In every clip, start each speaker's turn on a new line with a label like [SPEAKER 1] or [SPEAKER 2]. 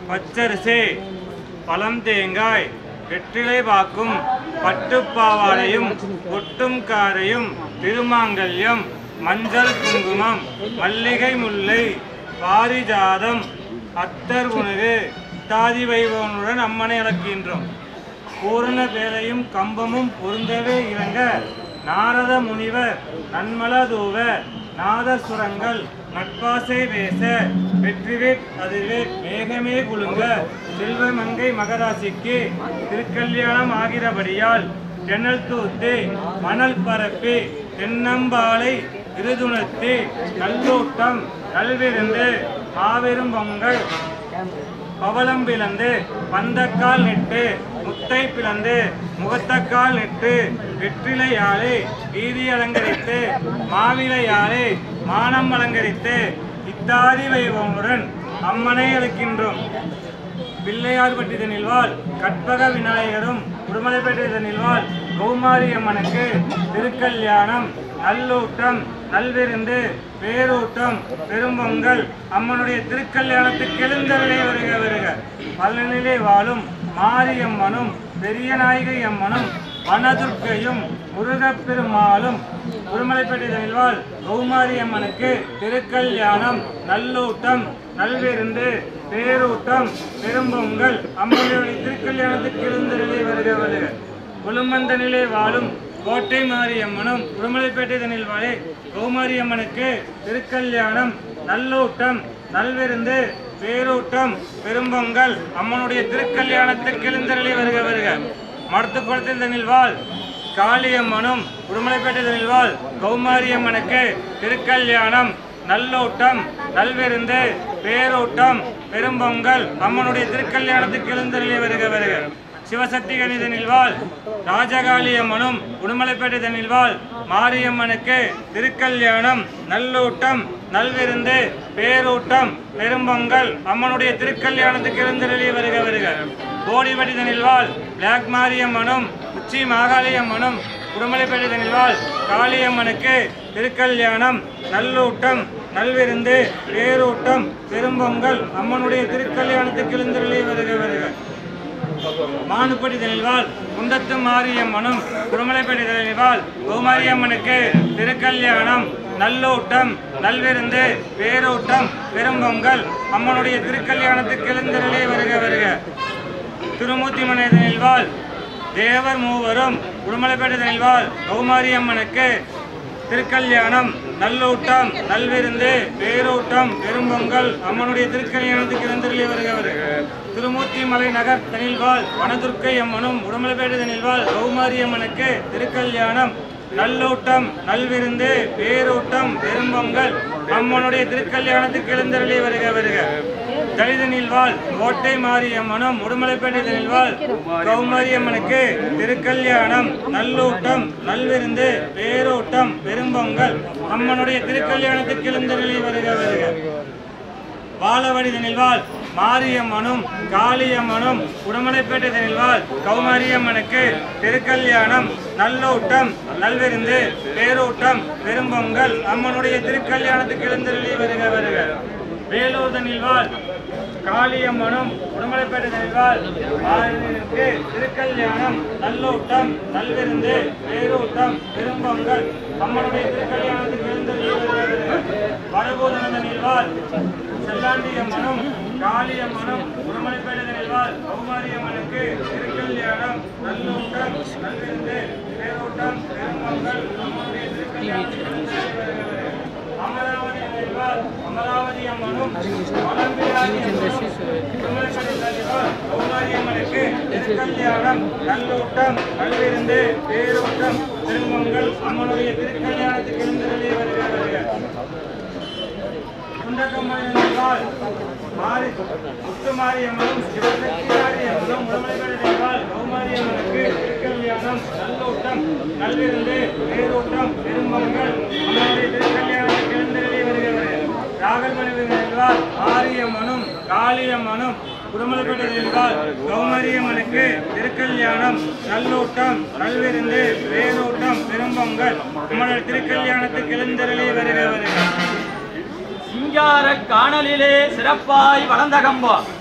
[SPEAKER 1] பச்சரிசி பழம் தேங்காய் வெற்றிலை பாக்கும் பட்டுப்பாவாடையும் கொட்டும் காரையும் திருமாங்கல்யம் மஞ்சள் குங்குமம் மல்லிகை முல்லை பாரிஜாதம் அத்தர் உணவு தாதி வைபவனுடன் அம்மனை அழைக்கின்றோம் பூரண வேலையும் கம்பமும் பொருந்தவே இறங்க நாரத முனிவர் நன்மலதூவ நாதசுரங்கள் நட்பாசை பேச வெற்றிவேட் அதிர்வேட் மேகமே குலுங்க செல்வமங்கை மகராசிக்கு திருக்கல்யாணம் ஆகிறபடியால் ஜன்னல் தூத்து மணல் பரப்பி தென்னம்பாலை விருதுணர்த்தி நல்லூட்டம் நல்விருந்து மாபெரும் பொங்கல் பவளம் பிளந்து பந்தக்கால் நெட்டு முத்தை பிளந்து முகத்தக்கால் நெட்டு வெற்றிலையாலே வீதி அலங்கரித்து மாவிலையாலே மானம் அலங்கரித்து இத்தாதி வைபவனுடன் அம்மனை அழைக்கின்றோம் பிள்ளையார் பட்டித நில்வாள் கற்பக விநாயகரும் உடுமலைப்பேட்டை நில்வாள் கௌமாரி அம்மனுக்கு திருக்கல்யாணம் நல்லூட்டம் நல்விருந்து பேரூட்டம் பெரும்பொங்கல் அம்மனுடைய திருக்கல்யாணத்துக்கு எழுந்தருளே வருக வருக பழனிலே வாழும் மாரியம்மனும் பெரிய நாயகி அம்மனும் வனதுர்க்கையும் முருகப் பெருமாளும் உடுமலைப்பேட்டை தனில்வாள் கௌமாரி அம்மனுக்கு திருக்கல்யாணம் நல்லூட்டம் நல்விருந்து பேரூட்டம் பெரும்பொங்கல் அம்மனுடைய திருக்கல்யாணத்துக்கு எழுந்தருளே வருக வருக கொழுமந்தனிலே வாழும் கோட்டை மாரியம்மனும் உடுமலைப்பேட்டை தனில் வாழே கௌமாரியம்மனுக்கு திருக்கல்யாணம் நல்லூட்டம் நல்விருந்து பேரூட்டம் பெரும்பொங்கல் அம்மனுடைய திருக்கல்யாணத்துக்கு எழுந்தருளே வருக வருக மடத்து குளத்தில் தனில் வாழ் காளியம்மனும் உடுமலைப்பேட்டை தனில் வாழ் கௌமாரியம்மனுக்கு திருக்கல்யாணம் நல்லூட்டம் நல்விருந்து பேரூட்டம் பெரும்பொங்கல் அம்மனுடைய திருக்கல்யாணத்துக்கு எழுந்தருளே வருக வருக சிவசக்தி கணிதனில் வாழ் ராஜகாளி அம்மனும் உடுமலைப்பேட்டை தனில் வாழ் மாரியம்மனுக்கு திருக்கல்யாணம் நல்லூட்டம் நல்விருந்து பேரூட்டம் பெரும்பொங்கல் அம்மனுடைய திருக்கல்யாணத்துக்கு எழுந்தருளி வருக வருக கோடிபடி தனில் வாழ் பிளாக் மாரியம்மனும் உச்சி மாகாளியம்மனும் உடுமலைப்பேட்டை தனில் வாழ் காளியம்மனுக்கு திருக்கல்யாணம் நல்லூட்டம் நல்விருந்து பேரூட்டம் பெரும்பொங்கல் அம்மனுடைய திருக்கல்யாணத்துக்கு எழுந்தருளி வருக வருக மானுப்படி தெளிவால் குண்டத்து மாரியம்மனும் குருமலைப்படி தெளிவால் கௌமாரியம்மனுக்கு திருக்கல்யாணம் நல்லூட்டம் நல்விருந்து பேரூட்டம் பெரும்பொங்கல் அம்மனுடைய திருக்கல்யாணத்துக்கு எழுந்தருளே வருக வருக திருமூர்த்தி மனை தெளிவால் தேவர் மூவரும் குருமலைப்பேட்டை தெளிவால் கௌமாரியம்மனுக்கு திருக்கல்யாணம் நல்லூட்டம் நல்விருந்து பேரூட்டம் பெரும்பொங்கல் அம்மனுடைய திருக்கல்யாணத்துக்கு எழுந்தருளே வருக வருக திருமூர்த்தி மலை நகர் தனில்வாள் வனதுர்க்கை அம்மனும் உடமலைப்பேட்டை தனில்வாள் கௌமாரி அம்மனுக்கு திருக்கல்யாணம் நல்லூட்டம் நல்விருந்து பேரூட்டம் பெரும்பொங்கல் அம்மனுடைய திருக்கல்யாணத்துக்கு எழுந்தருளே வருக வருக தலிதனில் வாழ் கோட்டை மாரியம்மனும் உடுமலைப்பேட்டை தனில்வாள் கௌமாரியம்மனுக்கு திருக்கல்யாணம் நல்லூட்டம் நல்விருந்து பேரூட்டம் பெரும்பொங்கல் அம்மனுடைய திருக்கல்யாணத்துக்கு எழுந்தருளே வருக வருக வாழவடி தனில்வாள் மாரியம்மனும் காளியம்மனும் உடுமலைப்பேட்டை தனில்வாள் கௌமாரியம்மனுக்கு திருக்கல்யாணம் நல்லூட்டம் நல்விருந்து பேரூட்டம் பெரும்பொங்கல் அம்மனுடைய திருக்கல்யாணத்துக்கு எழுந்தருளி வருக வருக வேலூர் தனில்வாள் காளியம்மனும் உடுமலைப்பேட்டை தனில்வாள் மாரியம்மனுக்கு திருக்கல்யாணம் நல்லூட்டம் நல்விருந்து பேரூட்டம் பெரும்பொங்கல் அம்மனுடைய திருக்கல்யாணத்துக்கு எழுந்தருளி வருக வருக வடபூதன நீழ்வாள் செல்லாண்டியம்மனும் காளியம்மனும் உடுமலைப்பேட்டை நினைவால் கௌமாரியம்மனுக்கு திருக்கல்யாணம் நல்லூட்டம் நல்விருந்து பேரூட்டம் பெருமங்கள் அம்மனுடைய திருக்கல்யாணம் அமராவதி நினைவால் அமராவதி அம்மனும் வளம்பிராணி அம்மனும் உடுமலைப்பேட்டை நினைவால் கௌமாரியம்மனுக்கு திருக்கல்யாணம் நல்லூட்டம் நல்விருந்து பேரூட்டம் திருமங்கள் அம்மனுடைய திருக்கல்யாணத்துக்கு எழுந்தருளே வருக வருக குண்டக்கம்மாள் மாறி முத்துமாரியம்மனும் சிவசக்தியாரியம்மனும் உடமலைகள் கௌமாரியம்மனுக்கு திருக்கல்யாணம் நல்லூட்டம் நல்விருந்து பேரூட்டம் பெருமங்கள் அம்மனுடைய திருக்கல்யாணத்துக்கு எழுந்தருளே வருகிறது ராகல்மணி நின்றால் ஆரியம்மனும் காளியம்மனும் உடமலைப்பேட்டை நின்றால் கௌமாரியம்மனுக்கு திருக்கல்யாணம் நல்லூட்டம் நல்விருந்து பேரூட்டம் பெரும்பொங்கல் அம்மனுடைய திருக்கல்யாணத்துக்கு எழுந்தருளே வருக வருக
[SPEAKER 2] சிங்கார காணலிலே சிறப்பாய் வளர்ந்த கம்பம்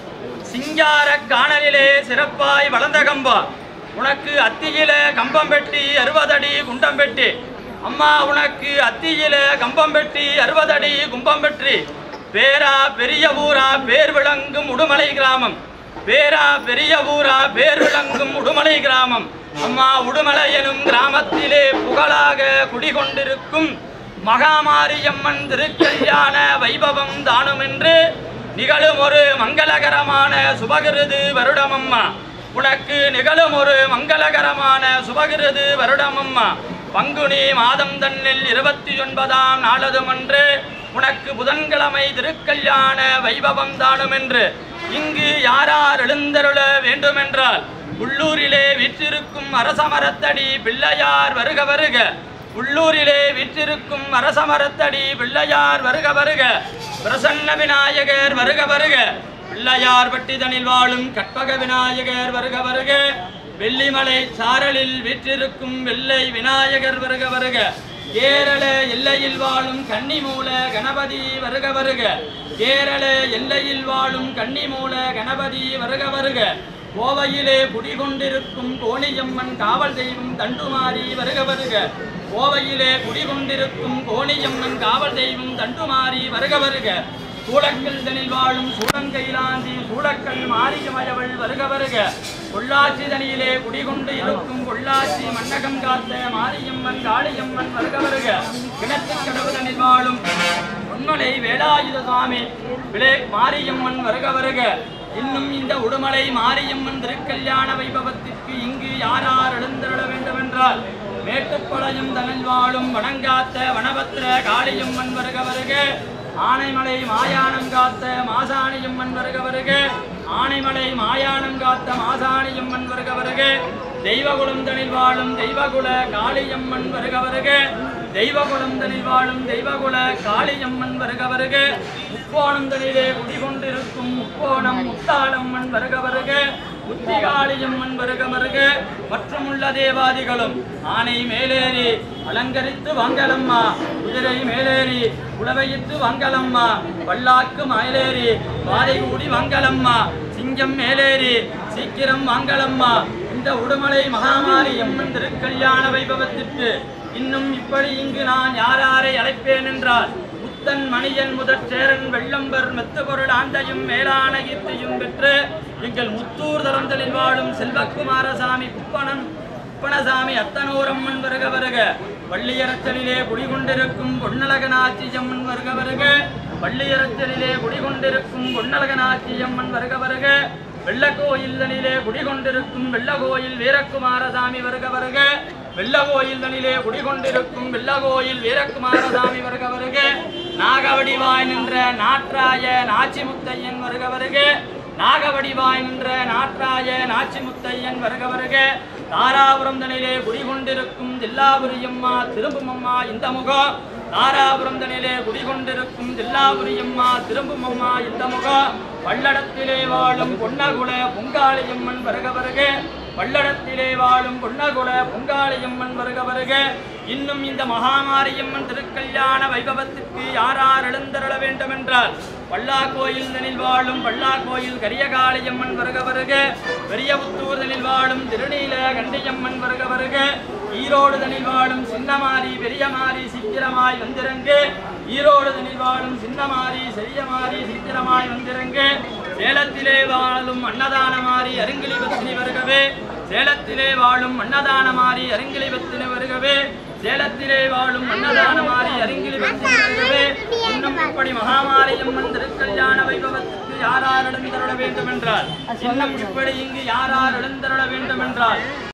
[SPEAKER 2] சிங்கார காணலிலே சிறப்பாய் வளர்ந்த கம்பா உனக்கு அத்தியில கம்பம் வெட்டி அறுபதடி குண்டம் வெட்டி அம்மா உனக்கு அத்தியில கம்பம் வெட்டி அறுபதடி கும்பம் வெற்றி பேரா பெரிய ஊரா பேர் விளங்கும் உடுமலை கிராமம் பேரா பெரிய ஊரா பேர் விளங்கும் உடுமலை கிராமம் அம்மா உடுமலை எனும் கிராமத்திலே புகழாக குடிகொண்டிருக்கும் மகாமாரியம்மன் திருக்கல்யாண வைபவம் தானுமென்று நிகழும் ஒரு மங்களகரமான சுபகிருது வருடமம்மா உனக்கு நிகழும் ஒரு மங்களகரமான சுபகிருது வருடமம்மா பங்குனி மாதம் தன்னில் இருபத்தி ஒன்பதாம் நாளதுமன்று உனக்கு புதன்கிழமை திருக்கல்யாண வைபவம் தானுமென்று இங்கு யாரார் எழுந்தருள வேண்டுமென்றால் உள்ளூரிலே வீற்றிருக்கும் அரசமரத்தடி பிள்ளையார் வருக வருக உள்ளூரிலே வீற்றிருக்கும் அரசமரத்தடி பிள்ளையார் வருக வருக பிரசன்ன விநாயகர் வருக வருக பிள்ளையார் பட்டிதனில் வாழும் கற்பக விநாயகர் வருக வருக வெள்ளிமலை சாரலில் வீற்றிருக்கும் வெள்ளை விநாயகர் வருக வருக கேரள எல்லையில் வாழும் கன்னிமூல கணபதி வருக வருக கேரள எல்லையில் வாழும் கன்னிமூல கணபதி வருக வருக கோவையிலே குடிகொண்டிருக்கும் கோணியம்மன் காவல் தெய்வம் தண்டுமாறி வருக வருக கோவையிலே குடிகொண்டிருக்கும் கோணியம்மன் காவல் தெய்வம் தண்டுமாறி வருக வருக சூளக்கல் தனில் வாழும் சூளங்கைலாந்தி சூளக்கல் மாரியமயவள் வருக வருக பொள்ளாச்சி தனியிலே குடிகொண்டு இருக்கும் பொள்ளாச்சி மன்னகம் காத்த மாரியம்மன் காளியம்மன் வருக வருக கிணத்துக் கடவு தனில் வாழும் பொன்மலை வேலாயுத சுவாமி விளே மாரியம்மன் வருக வருக இன்னும் இந்த உடுமலை மாரியம்மன் திருக்கல்யாண வைபவத்திற்கு இங்கு யாரார் எழுந்தருள வேண்டுமென்றால் மேட்டுப்பாளையம் தனில் வாழும் வனங்காத்த வனபத்திர காளியம்மன் வருக வருக ஆனைமலை மாயானம் காத்த மாசாணியம்மன் வருக வருக ஆனைமலை மாயானம் காத்த மாசாணியம்மன் வருக வருக தெய்வகுலம் தனில் வாழும் தெய்வகுல காளியம்மன் வருக வருக தெய்வகுலம் தனில் வாழும் தெய்வகுல காளியம்மன் வருக வருக முக்கோணம் தனிலே குடிகொண்டிருக்கும் முக்கோணம் முத்தாளம்மன் வருக வருக முத்திகாளியம்மன் வருக வருக மற்றும் உள்ள தேவாதிகளும் ஆனை மேலேறி அலங்கரித்து வாங்கலம்மா குதிரை மேலேறி உளவையிட்டு வாங்கலம்மா பல்லாக்கு மயிலேறி வாரை கூடி வாங்கலம்மா சிங்கம் மேலேறி சீக்கிரம் வாங்கலம்மா இந்த உடுமலை மகாமாரி அம்மன் திருக்கல்யாண வைபவத்திற்கு இன்னும் இப்படி இங்கு நான் யாராரை அழைப்பேன் என்றால் முத்தன் மணியன் முதற் சேரன் வெள்ளம்பர் மெத்து பொருள் ஆண்டையும் மேலான கீர்த்தியும் பெற்று எங்கள் முத்தூர் தரந்தலில் வாழும் செல்வக்குமாரசாமி குப்பணன் குப்பணசாமி அத்தனூரம்மன் வருக வருக வள்ளியரச்சலிலே குடிகொண்டிருக்கும் பொன்னழகனாச்சியம்மன் வருக வருக வள்ளியரச்சலிலே குடிகொண்டிருக்கும் பொன்னழகனாச்சியம்மன் வருக வருக வெள்ளக்கோயில்தனிலே குடிகொண்டிருக்கும் வெள்ளகோயில் வீரக்குமாரசாமி வருக வருக வெள்ளகோயில் தனிலே குடிகொண்டிருக்கும் வெள்ளகோயில் வீரக்குமாரசாமி வருக வருக நாகவடிவாய் நின்ற நாற்றாய நாச்சிமுத்தையன் வருக வருக நாகவடிவாய் நின்ற நாற்றாய நாச்சிமுத்தையன் வருக வருக தாராபுரம் தனிலே குடிகொண்டிருக்கும் தில்லாபுரியம்மா திரும்புமம்மா இந்த முகம் தாராபுரம் தனிலே குடிகொண்டிருக்கும் தில்லாபுரியம்மா திரும்புமம்மா இந்த முகம் பல்லடத்திலே வாழும் பொன்னகுல பொங்காளியம்மன் வருக வருக பல்லடத்திலே வாழும் பொன்னகுல பொங்காளியம்மன் வருக வருக இன்னும் இந்த மகாமாரியம்மன் திருக்கல்யாண வைபவத்திற்கு யாரார் எழுந்தருள வேண்டுமென்றால் பல்லா கோயில் தனில் வாழும் பல்லா கோயில் கரியகாளியம்மன் வருக வருக பெரியபுத்தூர் தனில் வாழும் திருநீல கண்டியம்மன் வருக வருக ஈரோடு தனில் வாழும் சின்னமாரி பெரியமாரி சீக்கிரமாய் வந்திறங்கு ஈரோடு தனில் வாழும் சின்னமாரி செரியமாரி சீக்கிரமாய் வந்திறங்கு சேலத்திலே வாழும் அன்னதானமாரி அருங்கிலி பத்தினி வருகவே சேலத்திலே வாழும் அன்னதானமாரி அருங்கிலி பத்தினி வருகவே சேலத்திலே வாழும் அன்னதானமாரி அருங்கிலி பத்தினி வருகவே இன்னும் இப்படி மகாமாரியம்மன் திருக்கல்யாண வைபவத்துக்கு யாரார் எழுந்தருள வேண்டும் என்றால் இன்னும் இப்படி இங்கு யாரார் எழுந்தருள வேண்டும் என்றால்